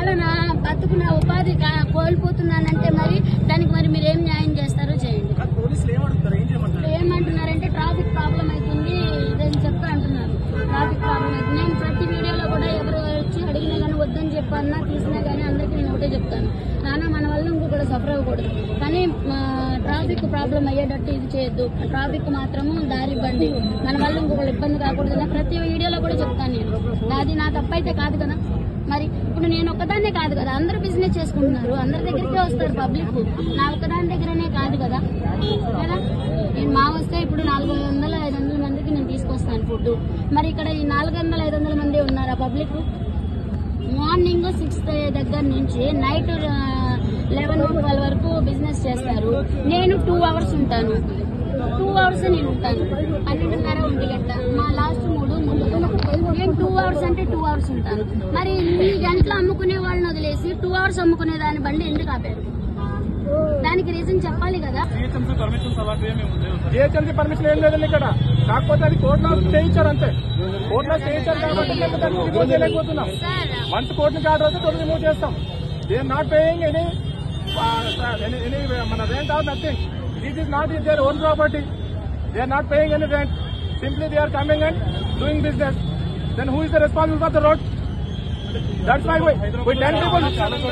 ఒకవేళ నా బతుకున్న ఉపాధి కా- కోల్పోతున్నానంటే మరి దానికి మరి మీరు ఏం న్యాయం చేస్తారో చేయండి పోలీసులు ఏమడుగుతారు ఏం చేయమంటారు ఏమంటున్నారంటే ట్రాఫిక్ ప్రాబ్లం అవుతుంది ఇదని చెప్పి అంటున్నారు ట్రాఫిక్ ప్రాబ్లం అవుతుంది నేను ప్రతి వీడియోలో కూడా ఎవరు వచ్చి అడిగినా కానీ వద్దని చెప్పన్నా తీసినా కానీ అందరికీ నేను ఒకటే చెప్తాను నాన్న మన వల్ల ఇంకొకటి సఫర్ అవ్వకూడదు కానీ ఆ, ట్రాఫిక్ ప్రాబ్లం అయ్యేటట్టు ఇది చేయొద్దు ట్రాఫిక్ మాత్రము దారి ఇవ్వండి మన వల్ల ఇంకొకటి ఇబ్బంది కాకూడదు అని ప్రతి వీడియోలో కూడా చెప్తాను నేను నాది నా తప్పైతే కాదు కదా మరి ఇప్పుడు నేను ఒక్కదాన్నే కాదు కదా అందరూ బిజినెస్ చేసుకుంటున్నారు అందరి దగ్గరికే వస్తారు పబ్లిక్ నా ఒక్కదాని దగ్గరనే కాదు కదా కదా నేను మా వస్తే ఇప్పుడు నాలుగు వందల ఐదు వందల మందికి నేను తీసుకొస్తాను ఫుడ్ మరి ఇక్కడ ఈ నాలుగు వందల ఐదు వందల మంది ఉన్నారా పబ్లిక్ మార్నింగ్ సిక్స్ దగ్గర నుంచి నైట్ లెవెన్ ట్వెల్వ్ వరకు బిజినెస్ చేస్తారు నేను టూ అవర్స్ ఉంటాను టూ అవర్స్ నేను ఉంటాను పన్నెండున్నర ఒంటి గంట మా లాస్ట్ మూడు మూడు నేను టూ అవర్స్ అంటే టూ అవర్స్ ఉంటాను మరి ఈ గంటలు అమ్ముకునే వాళ్ళని వదిలేసి టూ అవర్స్ అమ్ముకునే దాని బండి ఎందుకు ఆపారు దానికి రీజన్ చెప్పాలి కదా జిహెచ్ఎంసీ పర్మిషన్స్ అలాంటివి ఏమి లేవు జిహెచ్ఎంసీ పర్మిషన్ ఏం లేదండి ఇక్కడ కాకపోతే అది కోర్టులో చేయించారు అంతే కోర్టులో చేయించారు కాబట్టి మేము దాన్ని రిమూవ్ చేయలేకపోతున్నాం సార్ వన్స్ కోర్టు నుంచి ఆర్డర్ వస్తే తొమ్మిది రిమూవ్ చేస్తాం they not paying any any మన rent or nothing this is not is their own property they are not paying any rent simply they are coming and doing business then who is the responsible for the road that's my why we ten people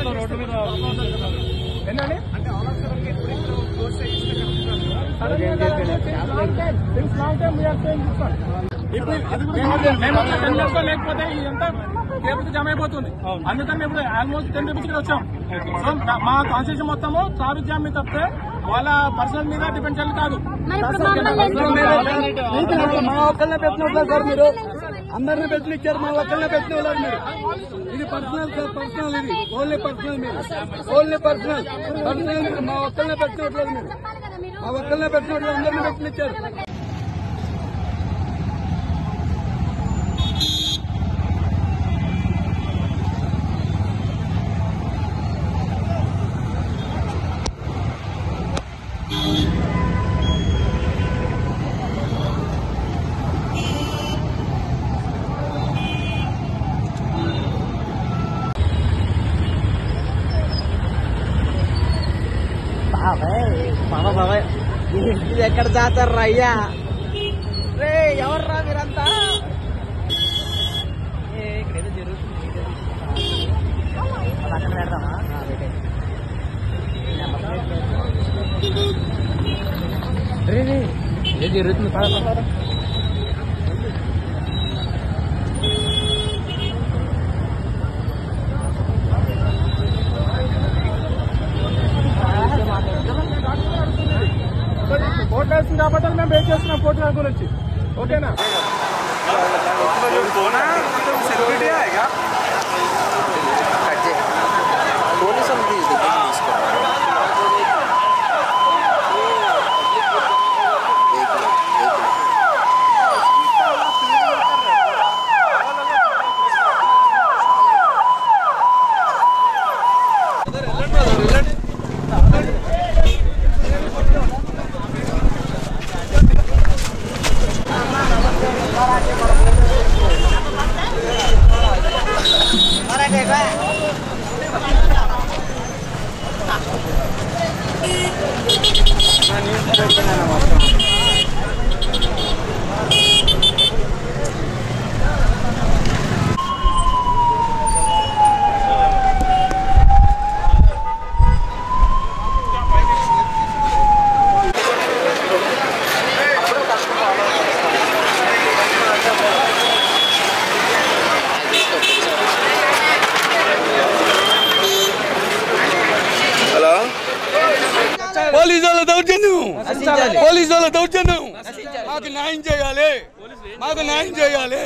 ఏంటండి ఇప్పుడు మేము ఒక ten years లో లేకపోతే ఇదంతా లేకపోతే జమ అయిపోతుంది అందుకని మేము ఇప్పుడు ఆల్మోస్ట్ టెన్ రూపీస్ వచ్చాం సో మా కాన్స్టిట్యూషన్ మొత్తము ట్రాఫిక్ జామ్ మీద తప్పితే వాళ్ళ పర్సనల్ మీద డిపెండ్ చేయాలి కాదు మరి ఇప్పుడు మమ్మల్ని ఎందుకు- మా ఒక్కళ్ళనే పెట్టినట్లు సార్ మీరు అందరిని పెట్టిన ఇచ్చారు మా ఒక్కళ్ళనే పెట్టిన వాళ్ళు మీరు ఇది పర్సనల్ సార్ పర్సనల్ ఇది ఓన్లీ పర్సనల్ మీరు ఓన్లీ పర్సనల్ పర్సనల్ మీరు మా ఒక్కళ్ళనే పెట్టినట్లు మీరు మా ఒక్కళ్ళనే పెట్టినట్లు అందరిని పెట్టిన ఇచ్చారు బాబా బాబాయ్ ఇది ఎక్కడ దాతారు అయ్యా రే ఎవర్రా మీరంతా ఏ, ఇక్కడేదో జరుగుతుంది ఏదో అది అక్కడ పెడదామా ఆ, పెట్టేయ్. రే, రే, ఏదో జరుగుతుంది పద, పద, పద. కోర్టు వేస్తుంది కాబట్టి మేము వెయిట్ చేస్తున్నాం కోర్టు గురించి ఓకేనా పోలీసు వాళ్ళ దౌర్జన్యం పోలీసు వాళ్ళ దౌర్జన్యం మాకు న్యాయం చేయాలి మాకు న్యాయం చేయాలి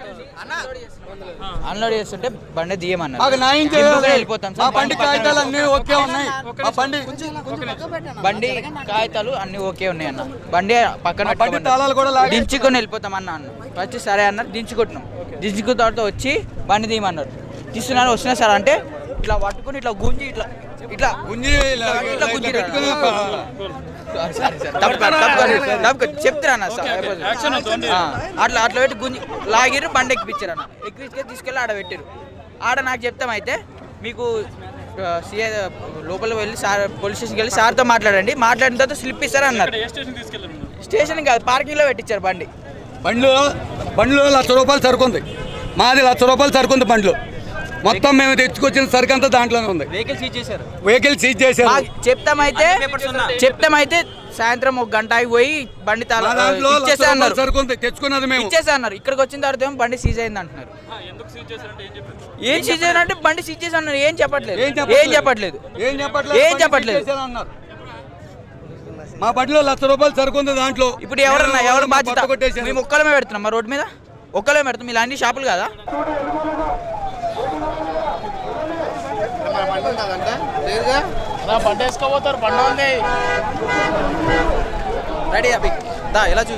అన్లోడ్ చేస్తుంటే బండి దియమన్నారు మాకు న్యాయం దింపుకొని చేయాలి వెళ్ళిపోతాం మా సార్ బండి కాగితాలు అన్ని ఓకే ఉన్నాయి మా బండి బండి కాగితాలు అన్ని ఓకే ఉన్నాయి అన్న బండి పక్కన ఆ బండి పెట్టుకోమన్నారు. తాళాలు కూడా లాగే దించుకొని వెళ్ళిపోతాం అన్న అన్న ఫస్ట్ సరే అన్నారు దించుకుంటున్నాం దించుకున్న తర్వాత వచ్చి బండి తీయమన్నారు తీస్తున్నారు వస్తున్నా సార్ అంటే ఇట్లా పట్టుకుని ఇట్లా గుంజి ఇట్లా ఇట్లా గుంజి ఇలా- ఇట్లా ఇలా గుంజి పెట్టుకుని సారీ, సారీ, సారీ. తప్పు కాదు, తప్పు కాదు, తప్పు కాదు. చెప్తారా అన్న సార్ ఆ, అట్లా అట్లా పెట్టి గుంజి లాగిర్రు బండి ఎక్కిపించారు అన్న ఎక్కించుకొని తీసుకెళ్ళి ఆడ పెట్టారు ఆడ నాకు చెప్తాం అయితే మీకు సిఐ లోపల వెళ్ళి సార్ పోలీస్ స్టేషన్కి వెళ్ళి సార్తో మాట్లాడండి మాట్లాడిన తర్వాత స్లిప్ ఇస్తారు అన్నారు స్టేషన్ కాదు పార్కింగ్లో పెట్టించారు బండి బండ్లు బండ్లు లక్ష రూపాయలు సరుకు ఉంది మాది లక్ష రూపాయలు సరుకు ఉంది బండ్లు మొత్తం మేము తెచ్చుకొచ్చిన సరుకు అంతా దాంట్లోనే ఉంది వెహికల్ సీజ్ చేశారు వెహికల్ సీజ్ చేశారు మాకు చెప్తామైతే చెప్తామైతే సాయంత్రం ఒక గంట ఆగి పోయి బండి తాళ మా దాంట్లో లక్ష ఇచ్చేసా రూపాయలు అన్నారు సరుకు ఉంది తెచ్చుకున్నది మేము ఇచ్చేసా అన్నారు ఇక్కడికి వచ్చిన తర్వాత ఏమో బండి సీజ్ అయింది అంటున్నారు ఏం సీజ్ చేశారంటే బండి సీజ్ చేసి అన్నారు ఏం చెప్పట్లేదు ఏం ఏం చెప్పట్లేదు ఏం చెప్పట్లేదు ఏం బండి చెప్పట్లేదు. సీజ్ చేశారు అన్నారు. మా బండిలో లక్ష రూపాయలు సరుకు ఉంది దాంట్లో ఇప్పుడు ఎవరన్నా ఎవరు మా బాధ్యత బట్ట కొట్టేశారు. మేము ఒక్కలమే పెడుతున్నాం మా రోడ్ మీద ఒక్కలమే పెడుతున్నాం ఇలా అన్ని షాపులు కదా బండి వేసుకోపోతారు బండి ఉంది రెడీ అభి దా ఎలా చూ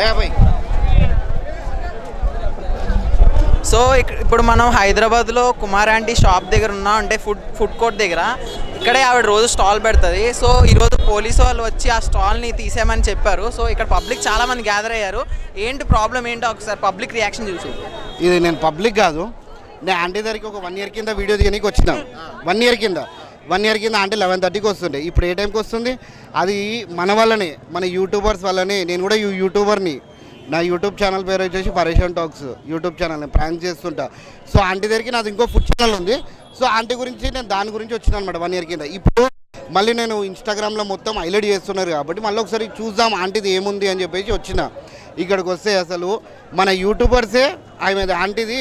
సో ఇక్- ఇప్పుడు మనం హైదరాబాద్లో కుమార్ ఆంటీ షాప్ దగ్గర ఉన్నాం అంటే ఫుడ్ ఫుడ్ కోర్ట్ దగ్గర ఇక్కడే ఆవిడ రోజు స్టాల్ పెడుతుంది సో ఈరోజు పోలీసు వాళ్ళు వచ్చి ఆ స్టాల్ని తీసేయమని చెప్పారు సో ఇక్కడ పబ్లిక్ చాలా మంది గ్యాదర్ అయ్యారు ఏంటి ప్రాబ్లం ఏంటో ఒకసారి పబ్లిక్ రియాక్షన్ చూసి ఇది నేను పబ్లిక్ కాదు నేను ఆంటీ దగ్గరికి ఒక వన్ ఇయర్ కింద వీడియో తీయడానికి వచ్చినాం వన్ ఇయర్ కింద వన్ ఇయర్ కింద ఆంటీ లెవెన్ థర్టీకి వస్తుండే ఇప్పుడు ఏ టైంకి వస్తుంది అది మన వల్లనే మన యూట్యూబర్స్ వల్లనే నేను కూడా యూ- యూట్యూబర్ని నా యూట్యూబ్ ఛానల్ పేరు వచ్చేసి పరేషన్ టాక్స్ యూట్యూబ్ ఛానల్ నేను ప్రాంక్ చేస్తుంటా సో ఆంటీ దగ్గరికి నాది ఇంకో ఫుడ్ ఛానల్ ఉంది సో ఆంటీ గురించి నేను దాని గురించి వచ్చిన అనమాట వన్ ఇయర్ కింద ఇప్పుడు మళ్ళీ నేను ఇన్స్టాగ్రామ్లో మొత్తం హైలైట్ చేస్తున్నారు కాబట్టి మళ్ళీ ఒకసారి చూద్దాం ఆంటీది ఏముంది అని చెప్పేసి వచ్చిన ఇక్కడికి వస్తే అసలు మన యూట్యూబర్సే ఆమె ఆంటీది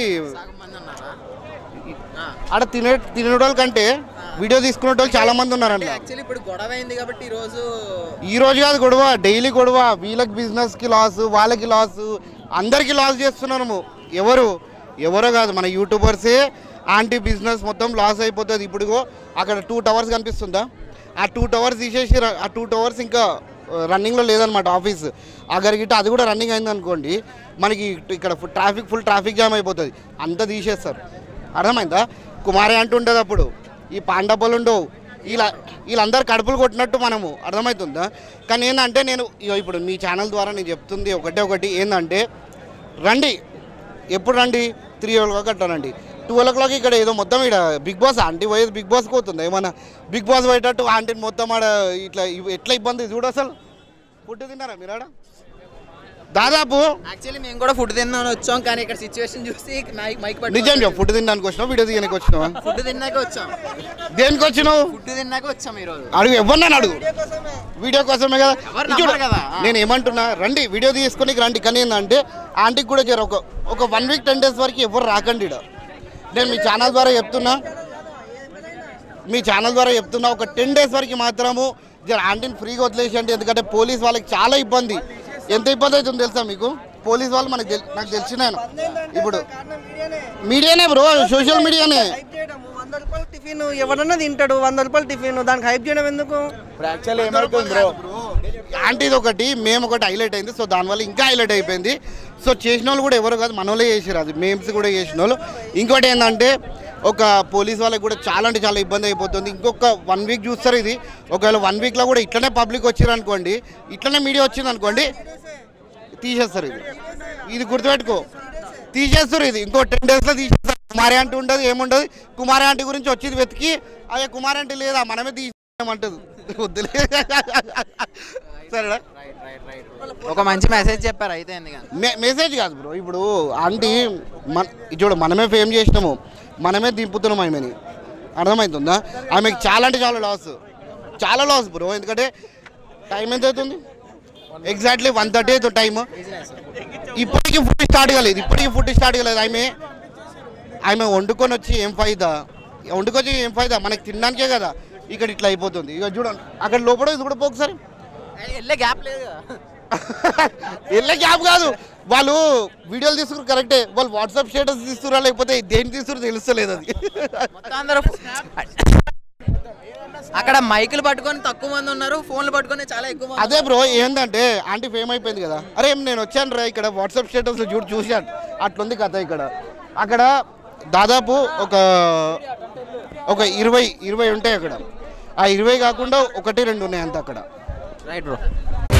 ఆడ తినే తినేటోళ్ళ కంటే వీడియో తీసుకునే వాళ్ళు చాలా మంది ఉన్నారండి యాక్చువల్లీ ఇప్పుడు గొడవ అయింది కాబట్టి ఈరోజు ఈ రోజు కాదు గొడవ డైలీ గొడవ వీళ్ళకి బిజినెస్కి లాస్ వాళ్ళకి లాస్ అందరికీ లాస్ చేస్తున్నాము ఎవరు ఎవరో కాదు మన యూట్యూబర్సే ఆంటీ బిజినెస్ మొత్తం లాస్ అయిపోతుంది ఇప్పుడు ఇగో అక్కడ టూ టవర్స్ కనిపిస్తుందా ఆ టూ టవర్స్ తీసేసి ర- ఆ టూ టవర్స్ ఇంకా రన్నింగ్లో లేదనమాట ఆఫీస్ అక్కడ గిట్ట అది కూడా రన్నింగ్ అయింది అనుకోండి మనకి ఇక్కడ ట్రాఫిక్ ఫుల్ ట్రాఫిక్ జామ్ అయిపోతుంది అంతా తీసేస్తారు అర్థమైందా కుమారి అంటూ ఉంటుంది అప్పుడు ఈ పాండపలు ఉండవు వీళ్ళ వీళ్ళందరూ కడుపులు కొట్టినట్టు మనము అర్థమవుతుందా కానీ ఏంటంటే నేను ఇగో ఇప్పుడు మీ ఛానల్ ద్వారా నేను చెప్తుంది ఒకటే ఒకటి ఏంటంటే రండి ఎప్పుడు రండి త్రీ ఓ క్లాక్ అట్లా రండి ట్వెల్వ్ ఓ క్లాక్ ఇక్కడ ఏదో మొత్తం ఇక్కడ బిగ్ బాస్ ఆంటీ పోయేది బిగ్ బాస్కి పోతుంది ఏమన్నా బిగ్ బాస్ పోయేటట్టు ఆంటీని మొత్తం ఆడ ఇట్లా ఇవి ఎట్లా ఇబ్బంది చూడు అసలు ఫుడ్ తిన్నారా మీరు ఆడ దాదాపు యాక్చువల్లీ మేము కూడా ఫుడ్ తిన్నామని వచ్చాం కానీ ఇక్కడ సిచ్యువేషన్ చూసి మైక్ మైక్ నిజం చెప్పు ఫుడ్ తినడానికి వచ్చినావు వీడియో తీయడానికి వచ్చినావా ఫుడ్ తిన్నాక వచ్చాం దేనికి వచ్చినావు ఫుడ్ తిన్నాక వచ్చాం ఈరోజు అడుగు ఎవరినని అడుగు వీడియో కోసమే కదా ఎవరు ఇది చూడు. నమ్మరు కదా. ఆ. నేను ఏమంటున్నా రండి వీడియో తీసుకొని రండి కానీ ఏంటంటే ఆంటీకి కూడా జర ఒక ఒక వన్ వీక్ టెన్ డేస్ వరకు ఎవరు రాకండి ఈడ నేను మీ ఛానల్ ద్వారా చెప్తున్నా మీ ఛానల్ ద్వారా చెప్తున్నా ఒక టెన్ డేస్ వరకు మాత్రము జర ఆంటీని ఫ్రీగా వదిలేసేయండి ఎందుకంటే పోలీస్ వాళ్ళకి చాలా ఇబ్బంది ఎంత ఇబ్బంది అవుతుందో తెలుసా మీకు పోలీస్ వాళ్ళు మనకు తెల్- నాకు తెలిసిన ఇప్పుడు మీడియానే బ్రో సోషల్ మీడియానే హైప్ చేయడము వంద రూపాయలు టిఫిన్ ఎవరన్నా తింటాడు వంద రూపాయలు టిఫిన్ దానికి హైప్ చేయడం ఎందుకు ఆంటీది ఒకటి మేము ఒకటి హైలైట్ అయింది సో దానివల్ల ఇంకా హైలైట్ అయిపోయింది సో చేసిన వాళ్ళు కూడా ఎవరు కాదు మన వాళ్ళే చేసారు అది మేమ్స్ కూడా చేసిన వాళ్ళు ఇంకోటి ఏంటంటే ఒక పోలీస్ వాళ్ళకి కూడా చాలా అంటే చాలా ఇబ్బంది అయిపోతుంది ఇంకొక వన్ వీక్ చూస్తారు ఇది ఒకవేళ వన్ వీక్లో కూడా ఇట్లనే పబ్లిక్ వచ్చారు అనుకోండి ఇట్లనే మీడియా వచ్చింది అనుకోండి తీసేస్తారు ఇది ఇది గుర్తుపెట్టుకో తీసేస్తారు ఇది ఇంకో టెన్ డేస్లో తీసేస్తారు కుమారి ఆంటీ ఉండదు ఏముండదు కుమారి ఆంటీ గురించి వచ్చేది వెతికి అదే కుమారి ఆంటీ లేదా మనమే తీసేయమంటది వద్దులే సరేనా ఒక మంచి మెసేజ్ చెప్పారు అయితే ఎందుకని మె- మెసేజ్ కాదు బ్రో ఇప్పుడు ఆంటీ మన చూడు మనమే ఫేమ్ చేసినాము మనమే దింపుతున్నాం ఆమెని అర్థమవుతుందా ఆమెకి చాలా అంటే చాలా లాస్ చాలా లాస్ బ్రో ఎందుకంటే టైం ఎంత అవుతుంది ఎగ్జాక్ట్లీ వన్ థర్టీ అవుతుంది టైం ఇప్పటికీ ఫుడ్ స్టార్ట్ కాలేదు ఇప్పటికీ ఫుడ్ స్టార్ట్ కాలేదు ఆమె ఆమె వండుకొని వచ్చి ఏం ఫైదా వండుకొచ్చి ఏం ఫైదా మనకి తినడానికే కదా ఇక్కడ ఇట్లా అయిపోతుంది ఇక చూడండి అక్కడ లోపల ఇది కూడా పో ఒకసారి వెళ్ళే గ్యాప్ లేదు కదా వెళ్ళే గ్యాప్ కాదు వాళ్ళు వీడియోలు తీసుకురు కరెక్టే వాళ్ళు వాట్సాప్ స్టేటస్ తీస్తురా లేకపోతే దేని తీసుకురు తెలుస్తలేదు అది మొత్తం అందరూ అక్కడ మైకులు పట్టుకొని తక్కువ మంది ఉన్నారు ఫోన్లు పట్టుకొని చాలా ఎక్కువ మంది అదే బ్రో ఏంటంటే ఆంటీ ఫేమ్ అయిపోయింది కదా అరే నేను వచ్చాను రా ఇక్కడ వాట్సాప్ స్టేటస్లో చూడు చూశాను అట్లుంది కథ ఇక్కడ అక్కడ దాదాపు ఒక ఒక ఇరవై ఇరవై ఉంటాయి అక్కడ ఆ ఇరవై కాకుండా ఒకటి రెండు ఉన్నాయి అంత అక్కడ రైట్ బ్రో